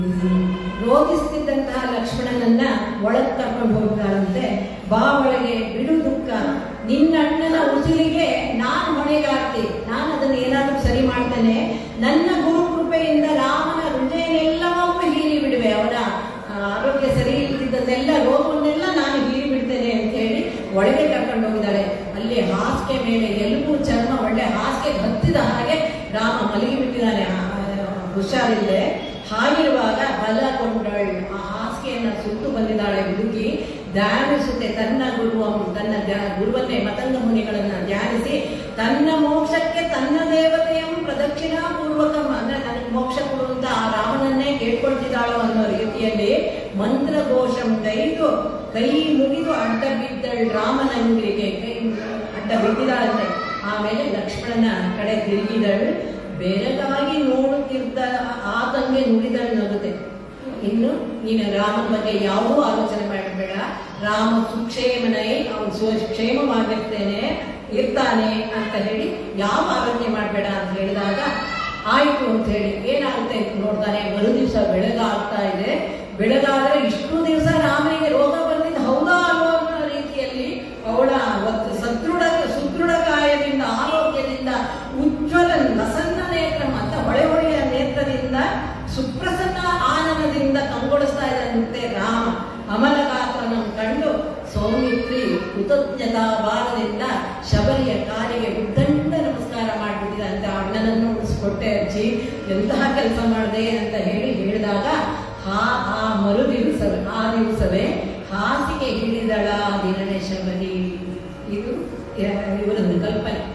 ರೋಗಿಸ್ತಿದ್ದಂತಹ ಲಕ್ಷ್ಮಣನನ್ನ ಒಳಗ್ ಕರ್ಕೊಂಡು ಹೋಗ್ತಾರಂತೆ ಬಾ ಒಳಗೆ ಬಿಡು ದುಃಖ ನಿನ್ನಣ್ಣನ ಉಸಿಲಿಗೆ ನಾನು ಹೊಣೆಗಾರ್ತಿ ನಾನು ಅದನ್ನ ಏನಾದ್ರೂ ಸರಿ ಮಾಡ್ತೇನೆ ನನ್ನ ಗುರು ಕೃಪೆಯಿಂದ ರಾಮನ ಹೃದಯನೆಲ್ಲವನ್ನೂ ಹೀರಿ ಬಿಡುವೆ ಅವನ ಆ, ಆರೋಗ್ಯ ಸರಿ ಇಲ್ದಿದ್ದನ್ನೆಲ್ಲ ರೋಗವನ್ನೆಲ್ಲ ನಾನು ಹೀರಿ ಬಿಡ್ತೇನೆ ಅಂತ ಹೇಳಿ ಒಳಗೆ ಕರ್ಕೊಂಡು ಹೋಗಿದ್ದಾಳೆ ಅಲ್ಲಿ ಹಾಸಿಗೆ ಮೇಲೆ ಎಲುಬು ಚರ್ಮ ಒಳ್ಳೆ ಹಾಸಿಗೆ ಹತ್ತಿದ ಹಾಗೆ ರಾಮ ಮಲಗಿ ಬಿಟ್ಟಿದ್ದಾನೆ ಆ, ಹುಷಾರಿಲ್ಲದೆ ಹಾಗಿರುವಾಗ ಬಲಗೊಂಡಳು ಆ ಹಾಸಿಗೆಯನ್ನ ಸುಟ್ಟು ಬಂದಿದ್ದಾಳೆ ಹುಡುಗಿ ಧ್ಯಾನಿಸುತ್ತೆ ತನ್ನ ಗುರುವ ತನ್ನ ಧ್ಯ- ಗುರುವನ್ನೇ ಮತಂಗ ಮುನಿಗಳನ್ನ ಧ್ಯಾನಿಸಿ ತನ್ನ ಮೋಕ್ಷಕ್ಕೆ ತನ್ನ ದೇವತೆಯನ್ನು ಪ್ರದಕ್ಷಿಣಾ ಪೂರ್ವಕ ಅಂದ್ರೆ ನನಗೆ ಮೋಕ್ಷ ಕೊಡುವಂತ ಆ ರಾಮನನ್ನೇ ಕೇಳ್ಕೊಳ್ತಿದ್ದಾಳೋ ಅನ್ನೋ ರೀತಿಯಲ್ಲಿ ಮಂತ್ರಘೋಷಂ ಗೈದು ಕೈ ಮುಗಿದು ಅಡ್ಡ ಬಿದ್ದಳು ರಾಮನಂಗಿಗೆ ಕೈ ಅಡ್ಡ ಬಿದ್ದಿದ್ದಾಳಂತೆ ಆಮೇಲೆ ಲಕ್ಷ್ಮಣನ ಕಡೆ ತಿರುಗಿದಳು ಬೆರಗಾಗಿ ನೋಡುತ್ತಿದ್ದ ಆತಂಗೆ ನುಡಿದಳು ನಗುತ್ತೆ ಇನ್ನು ನೀನು ರಾಮನ ಬಗ್ಗೆ ಯಾವುದೂ ಆಲೋಚನೆ ಮಾಡಬೇಡ ರಾಮ ಸುಕ್ಷೇಮನೈ ಅವನು ಸುಕ್ಷೇಮವಾಗಿರ್ತೇನೆ ಇರ್ತಾನೆ ಅಂತ ಹೇಳಿ ಯಾವ ಆಲೋಚನೆ ಮಾಡಬೇಡ ಅಂತ ಹೇಳಿದಾಗ ಆಯ್ತು ಅಂತ ಹೇಳಿ ಏನಾಗುತ್ತೆ ಅಂತ ನೋಡ್ತಾನೆ ಮರು ದಿವಸ ಬೆಳಗಾಗ್ತಾ ಇದೆ ಬೆಳಗಾದ್ರೆ ಇಷ್ಟು ದಿವಸ ರಾಮನಿಗೆ ರೋಗ ಬಂದಿದ್ದು ಹೌದಾ ಅಲ್ವಾ ಅನ್ನೋ ರೀತಿಯಲ್ಲಿ ಅವಳ ಅವತ್ತು ಸದೃಢ ಸುದೃಢ ಕಾಯದಿಂದ ಆರೋಗ್ಯದಿಂದ ಉಜ್ವಲ ನಸನ್ನ ನೇತ್ರ ಅಂತ ಹೊಳೆ ಹೊಳೆಯ ನೇತ್ರದಿಂದ ಸುಪ್ರಸನ್ನ ಆನಂದದಿಂದ ಕಂಗೊಳಿಸ್ತಾ ಇದ್ದಂತೆ ರಾಮ ಅಮಲ ಗಾತ್ರನ ಕಂಡು ಸೌಮಿತ್ರಿ ಕೃತಜ್ಞತಾ ಭಾರದಿಂದ ಶಬರಿಯ ಕಾಲಿಗೆ ಉದ್ದಂಡ ನಮಸ್ಕಾರ ಮಾಡಿಬಿಟ್ಟಿದಂತೆ ಅಣ್ಣನನ್ನು ಉಳಿಸ್ಕೊಟ್ಟೆ ಅಜ್ಜಿ ಎಂತಹ ಕೆಲಸ ಮಾಡಿದೆ ಅಂತ ಹೇಳಿ ಹೇಳಿದಾಗ ಆ ಆ ಮರು ದಿವಸವೇ ಆ ದಿವಸವೇ ಹಾಸಿಗೆ ಹಿಡಿದಳ ದಿನನೇ ಶಬರಿ ಇದು ಇವರೊಂದು ಕಲ್ಪನೆ